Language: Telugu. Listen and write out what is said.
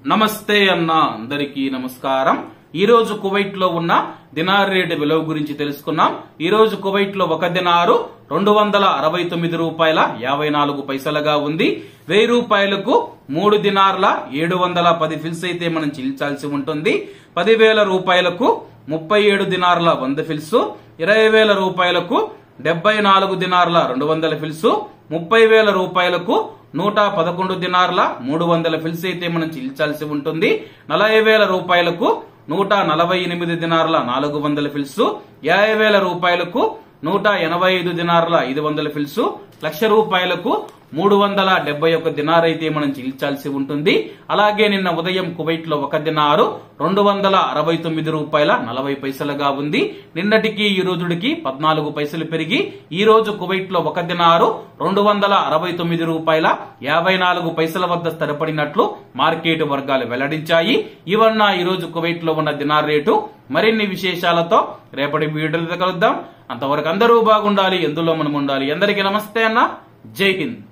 నమస్తే అన్న అందరికీ నమస్కారం ఈ రోజు కువైట్ లో ఉన్న దినార్ రేటు విలువ గురించి తెలుసుకున్నాం ఈ రోజు కువైట్ లో ఒక దినారు రెండు వందల అరవై తొమ్మిది రూపాయల యాభై నాలుగు పైసలుగా ఉంది వెయ్యి రూపాయలకు మూడు దినార్ల ఏడు వందల పది ఫిల్స్ అయితే మనం చెల్లించాల్సి ఉంటుంది పదివేల రూపాయలకు ముప్పై ఏడు దినార్ల వంద ఫిల్స్ ఇరవై వేల రూపాయలకు డెబ్బై నాలుగు దినార్ల రెండు వందల ఫిల్స్ ముప్పై వేల రూపాయలకు నూట పదకొండు దినార్ల మూడు వందల ఫిల్స్ అయితే మనం చెల్లించాల్సి ఉంటుంది నలభై వేల రూపాయలకు నూట నలభై ఎనిమిది దినార్ల నాలుగు వందల ఫిల్స్ యాభై వేల రూపాయలకు నూట ఎనభై ఐదు దినార్ల ఐదు వందల ఫిల్స్ లక్ష రూపాయలకు మూడు వందల డెబ్బై ఒక్క దినార్ అయితే మనం చెల్లించాల్సి ఉంటుంది అలాగే నిన్న ఉదయం కువైట్ లో ఒక దినారు రెండు వందల అరవై తొమ్మిది రూపాయల నలభై పైసలుగా ఉంది నిన్నటికి ఈ రోజుడికి పద్నాలుగు పైసలు పెరిగి ఈ రోజు కువైట్ లో ఒక దినారు రెండు వందల అరవై తొమ్మిది రూపాయల యాభై నాలుగు పైసల వద్ద స్థిరపడినట్లు మార్కెట్ వర్గాలు వెల్లడించాయి ఇవన్న ఈ రోజు కువైట్ లో ఉన్న దినార్ రేటు మరిన్ని విశేషాలతో రేపటి వీడియోలో కలుద్దాం అంతవరకు అందరూ బాగుండాలి ఎందులో మనం ఉండాలి అందరికీ నమస్తే అన్న జై హింద్